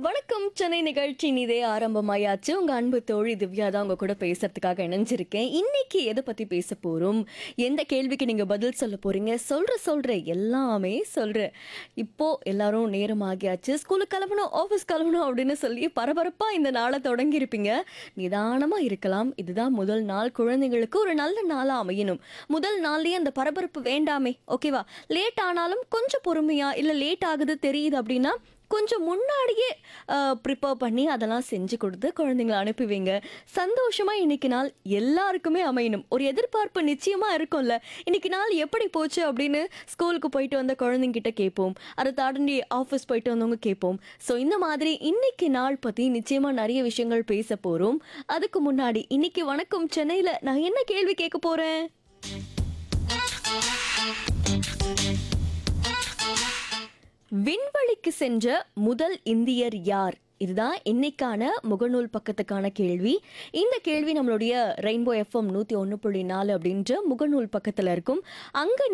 வணக்கம் சென்னை நிகழ்ச்சி இதே ஆரம்பமாயாச்சு உங்க அன்பு தோழி திவ்யா தான் உங்க கூட பேசுறதுக்காக இணைஞ்சிருக்கேன் இன்னைக்கு எதை பத்தி பேச போறோம் எந்த கேள்விக்கு நீங்க பதில் சொல்ல போறீங்க சொல்ற சொல்ற எல்லாமே சொல்றேன் இப்போ எல்லாரும் நேரம் ஆகியாச்சு ஸ்கூலுக்கு கிளம்பணும் ஆஃபீஸ் கிளம்பணும் அப்படின்னு சொல்லி பரபரப்பா இந்த நாளை தொடங்கி இருப்பீங்க நிதானமா இருக்கலாம் இதுதான் முதல் நாள் குழந்தைங்களுக்கு ஒரு நல்ல நாளா அமையணும் முதல் நாள்லயே அந்த பரபரப்பு வேண்டாமே ஓகேவா லேட் ஆனாலும் கொஞ்சம் பொறுமையா இல்ல லேட் ஆகுது தெரியுது அப்படின்னா கொஞ்சம் முன்னாடியே ப்ரிப்பேர் பண்ணி அதெல்லாம் செஞ்சு கொடுத்து குழந்தைங்களை அனுப்புவீங்க சந்தோஷமா இன்னைக்கு நாள் எல்லாருக்குமே அமையணும் ஒரு எதிர்பார்ப்பு நிச்சயமா இருக்கும்ல இன்னைக்கு நாள் எப்படி போச்சு அப்படின்னு ஸ்கூலுக்கு போயிட்டு வந்த குழந்தைங்க கிட்ட கேட்போம் அதை தாண்டி ஆஃபீஸ் போயிட்டு வந்தவங்க கேட்போம் ஸோ இந்த மாதிரி இன்னைக்கு நாள் பத்தி நிச்சயமா நிறைய விஷயங்கள் பேச போறோம் அதுக்கு முன்னாடி இன்னைக்கு வணக்கம் சென்னையில நான் என்ன கேள்வி கேட்க போறேன் விண்வெளிக்கு சென்ற முதல் இந்தியர் யார் இதுதான் இன்னைக்கான முகநூல் பக்கத்துக்கான கேள்வி இந்த கேள்வி நம்மளுடைய ரெயின்போ எஃப்எம் நூற்றி ஒன்று புள்ளி நாலு அப்படின்ற முகநூல் பக்கத்தில் இருக்கும் அங்கே